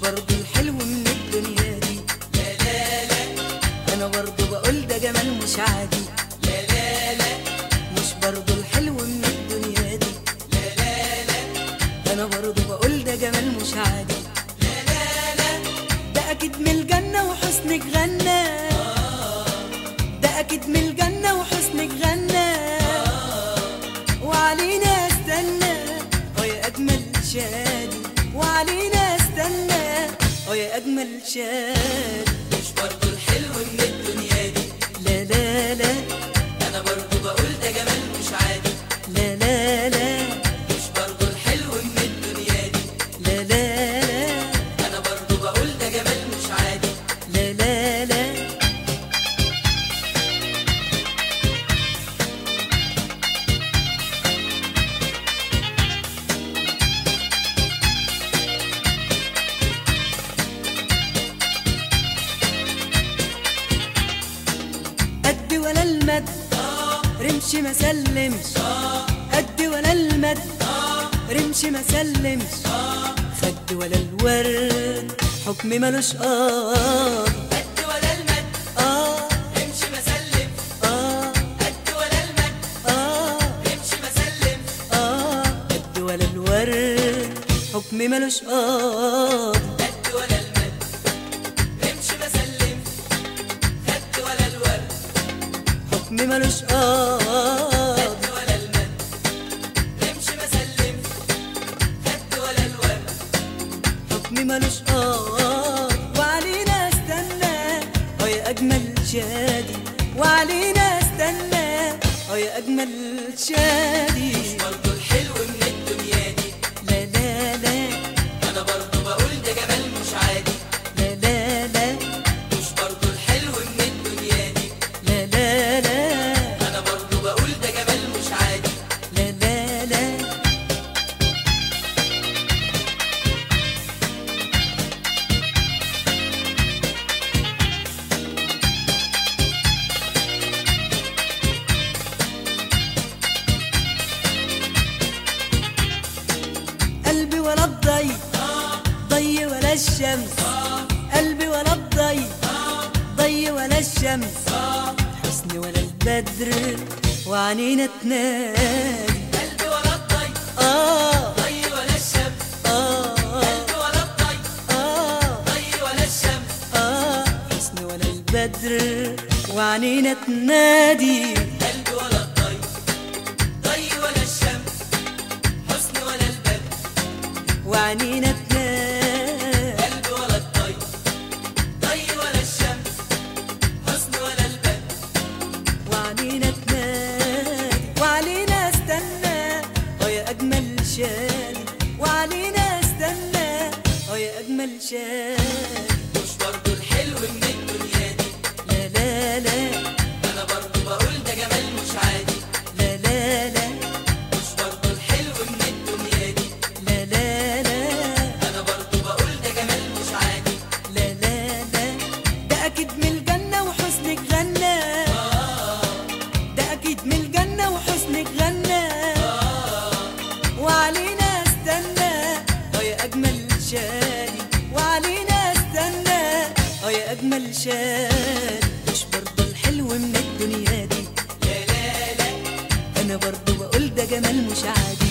برضو الحلو من الدنيا دي لا لا لا انا برضو بقول ده جمال مش عادي لا لا لا مش برضو الحلو من الدنيا دي لا لا لا انا برضو بقول ده جمال مش عادي لا لا لا ده اكيد من الجنة وحسنك غنى ده اكيد من الجنة وحسنك غنى وعلينا استنى اه يا اجمل شادي وعلينا استنى اه يا اجمل شادي مش برضو الحلو من الدنيا دي لا لا لا انا برضو بقول ده جمال مش عادي لا لا لا مش برضو الحلو من الدنيا دي لا لا لا انا برضو بقول ده جمال مش عادي لا لا لا قد ولا المد رمش ما سلمش قد ولا المد رمش ما سلمش خد ولا الورد حكم ملوش قاضي قد ولا المد اه امشي مسلم اه قد ولا المد اه امشي مسلم اه قد ولا الورد حكم ملوش قاضي قد ولا المد امشي مسلم قد ولا الورد حكم ملوش قاضي قد ولا المد امشي مسلم قد ولا الورد حكم ملوش قاضي وعلينا استنى اه يا اجمل شادي وعلينا استنى اه يا اجمل شادي برضو الحلو من الدنيا دي لا لا لا انا برضو بقول ده جمال مش عادي لا لا لا مش برضو الحلو من الدنيا دي لا لا لا انا برضو بقول ده جمال مش عادي لا لا لا قلبي ولا الضي ضي ولا الشمس قلبي ولا الضي ضي ولا الشمس حسن ولا البدر وعنينا تنادي قلبي ولا الضي آه ضي ولا الشمس آه قلبي ولا الضي آه ضي ولا الشمس آه حسن ولا البدر وعنينا تنادي قلبي ولا الضي ضي ولا الشمس حسن ولا البدر وعنينا تنادي قلبي ولا الضي ضي ولا الشمس حسن ولا البدر وعلينا تنادي وعلينا استنى اه يا اجمل شادي وعلينا استنى اه يا اجمل شادي مش برضو الحلو من الدنيا دي لا لا لا انا برضو بقول ده جمال مش عادي لا لا لا مش برضو الحلو من الدنيا دي لا لا لا انا برضو بقول ده جمال مش عادي لا لا لا ده اكيد من الجنة وحسنك غنى ده اكيد من الجنة وحسنك غنى وعلينا استنى اه يا اجمل شادي وعلينا استنى اه يا اجمل شادي مش برضه الحلو من الدنيا دي لا لا لا انا برضه بقول ده جمال مش عادي